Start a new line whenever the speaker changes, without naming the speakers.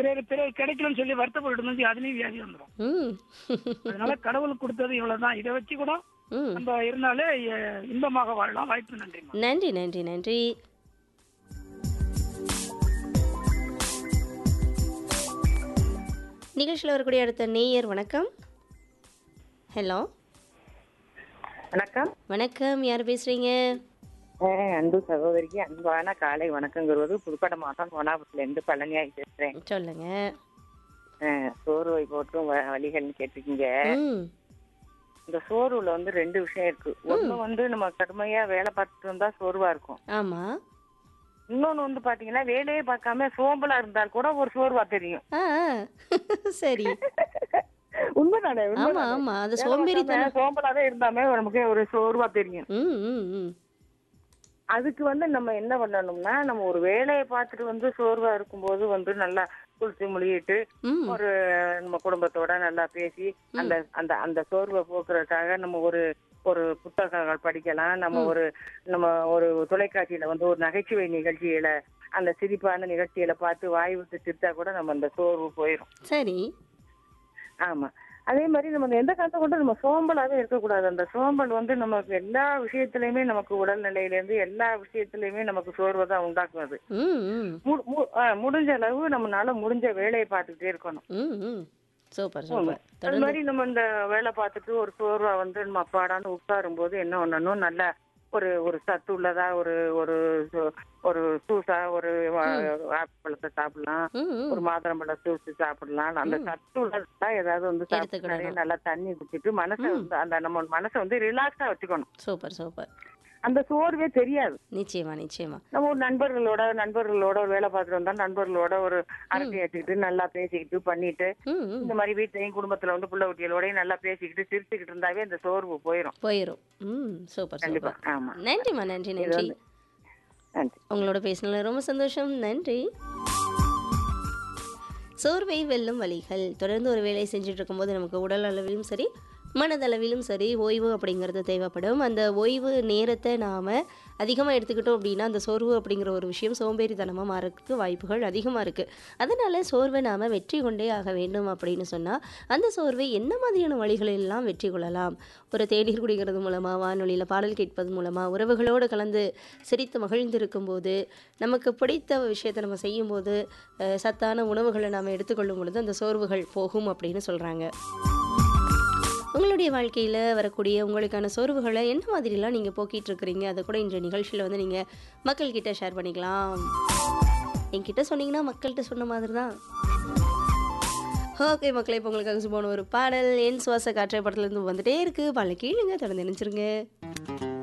பிறகு பிறகு கிடைக்கலன்னு சொல்லி வருத்தப்பட்டு இருந்துச்சு அதுலயும் வியாதி வந்துடும்
ம்
அதனால கடவுள் கொடுத்தது இவ்வளவுதான் இதை வச்சு கூட
ம்
நம்ம இருந்தாலே எ- இன்பமாக வாழலாம் வாய்ப்பு நன்றிம்மா
நன்றி நன்றி நன்றி நிகழ்ச்சியில் வரக்கூடிய அடுத்த நேயர் வணக்கம் ஹலோ
வணக்கம்
வணக்கம் யார் பேசுறீங்க
அஹ் அன்பு சகோதரிக்கு அன்பான காலை வணக்கங்கிறது புதுக்கோட்டை மாவட்டம் கோனாபுரத்துல இருந்து பழனியாகி பேசுறேன்
சொல்லுங்க
அஹ் சோறுவை போட்டும் வ- வழிகள்னு கேட்டிருக்கீங்க
ம்
இந்த சோறுல வந்து ரெண்டு விஷயம் இருக்கு ஒண்ணு வந்து நம்ம கடுமையா வேலை பார்த்துட்டு இருந்தா சோர்வா இருக்கும்
ஆமா
இன்னொன்னு வந்து பாத்தீங்கன்னா வேலையே பார்க்காம சோம்பலா இருந்தால் கூட ஒரு சோர்வா தெரியும்
ஆ ஆ. சரி
உண்மைதானே
ஆமா
உண்மைதானே?
ஆமா அது
வேலை
சோம்பேறித்தனம்
பார்க்காம சோம்பலாவே இருந்தாமே நமக்கு ஒரு சோர்வா தெரியும்
ம் ம் ம்
அதுக்கு வந்து நம்ம என்ன பண்ணணும்னா நம்ம ஒரு வேலையை பார்த்துட்டு வந்து சோர்வா இருக்கும்போது வந்து நல்லா குளிச்சு முழுகிட்டு
ம்
ஒரு நம்ம குடும்பத்தோட நல்லா பேசி அந்த அந்த அந்த சோர்வை போக்குறதுக்காக நம்ம ஒரு ஒரு புத்தகங்கள் படிக்கலாம் நம்ம ஒரு நம்ம ஒரு தொலைக்காட்சியில வந்து ஒரு நகைச்சுவை நிகழ்ச்சியில அந்த சிரிப்பான நிகழ்ச்சியில பார்த்து வாய் விட்டு சிரித்தா கூட நம்ம அந்த சோர்வு போயிடும்
சரி
ஆமா அதே மாதிரி நம்ம எந்த காலத்தை கொண்டு நம்ம சோம்பலாவே இருக்கக்கூடாது அந்த சோம்பல் வந்து நமக்கு எல்லா விஷயத்திலயுமே நமக்கு உடல்நிலையில இருந்து எல்லா விஷயத்திலயுமே நமக்கு சோர்வை தான் உண்டாக்கும் அது
ம் ம்
மு- மு- ஆ, முடிஞ்ச அளவு நம்மளால முடிஞ்ச வேலையை பார்த்துக்கிட்டே இருக்கணும்
ம் ம் சூப்பர்
ஆமா.
சூப்பர்
அது
தொடர்ந்து
மாதிரி நம்ம இந்த வேலை பார்த்துட்டு ஒரு சோர்வா வந்து நம்ம அப்பாடான்னு உட்காரும் போது என்ன பண்ணணும் நல்ல ஒரு ஒரு சத்து உள்ளதா ஒரு ஒரு சு- ஒரு ஜூஸா ஒரு ஆப்பிள் பழத்தை சாப்பிடலாம்
ம் ம்
ஒரு மாதுளம்பழ ஜூஸ் சாப்பிடலாம் அந்த சத்து உள்ளதா ஏதாவது வந்து சாப்பிட்டு
எடுத்துக்கிடணும்.
நிறைய நல்லா தண்ணி குடிச்சிட்டு மனசை வந்து அந்த நம்ம மனசை வந்து ரிலாக்ஸா வச்சுக்கணும்
சூப்பர் சூப்பர்
அந்த சோர்வே தெரியாது
நிச்சயமா நிச்சயமா
நம்ம ஒரு நண்பர்களோட நண்பர்களோட ஒரு வேலை பார்த்துட்டு வந்தா நண்பர்களோட ஒரு அரட்டை ஏற்றிக்கிட்டு நல்லா பேசிக்கிட்டு பண்ணிட்டு
ம் ம்
இந்த மாதிரி வீட்லயும் குடும்பத்துல வந்து புள்ள குட்டிகளோடயும் நல்லா பேசிக்கிட்டு சிரிச்சுக்கிட்டு இருந்தாவே இந்த சோர்வு போயிடும்
போயிரும் ம் சூப்பர்
கண்டிப்பா
சூப்பர்
ஆமா
நன்றிம்மா நன்றி நன்றி
நன்றி
உங்களோட பேசினதுல ரொம்ப சந்தோஷம் நன்றி சோர்வை வெல்லும் வழிகள் தொடர்ந்து ஒரு வேலையை செஞ்சுட்டு இருக்கும்போது நமக்கு உடல் அளவிலும் சரி மனதளவிலும் சரி ஓய்வு அப்படிங்கிறது தேவைப்படும் அந்த ஓய்வு நேரத்தை நாம் அதிகமாக எடுத்துக்கிட்டோம் அப்படின்னா அந்த சோர்வு அப்படிங்கிற ஒரு விஷயம் சோம்பேறித்தனமாக மாறதுக்கு வாய்ப்புகள் அதிகமாக இருக்குது அதனால் சோர்வை நாம் வெற்றி கொண்டே ஆக வேண்டும் அப்படின்னு சொன்னால் அந்த சோர்வை என்ன மாதிரியான வழிகளெல்லாம் வெற்றி கொள்ளலாம் ஒரு தேநீர் குடிக்கிறது மூலமாக வானொலியில் பாடல் கேட்பது மூலமாக உறவுகளோடு கலந்து சிரித்து மகிழ்ந்திருக்கும் போது நமக்கு பிடித்த விஷயத்தை நம்ம செய்யும்போது அஹ், சத்தான உணவுகளை நாம் எடுத்துக்கொள்ளும் பொழுது அந்த சோர்வுகள் போகும் அப்படின்னு சொல்கிறாங்க உங்களுடைய வாழ்க்கையில் வரக்கூடிய உங்களுக்கான சோர்வுகளை என்ன மாதிரிலாம் நீங்கள் போக்கிட்டு இருக்கிறீங்க அதை கூட இன்றைய நிகழ்ச்சியில் வந்து நீங்கள் மக்கள்கிட்ட ஷேர் பண்ணிக்கலாம் என்கிட்ட சொன்னீங்கன்னா மக்கள்கிட்ட சொன்ன மாதிரி தான் ஓகே மக்களே இப்போ உங்களுக்காக சும்மான ஒரு பாடல் என் சுவாச காற்றை படத்துலேருந்து வந்துட்டே இருக்குது பாடலை கீழுங்க தொடர்ந்து நினைச்சிருங்க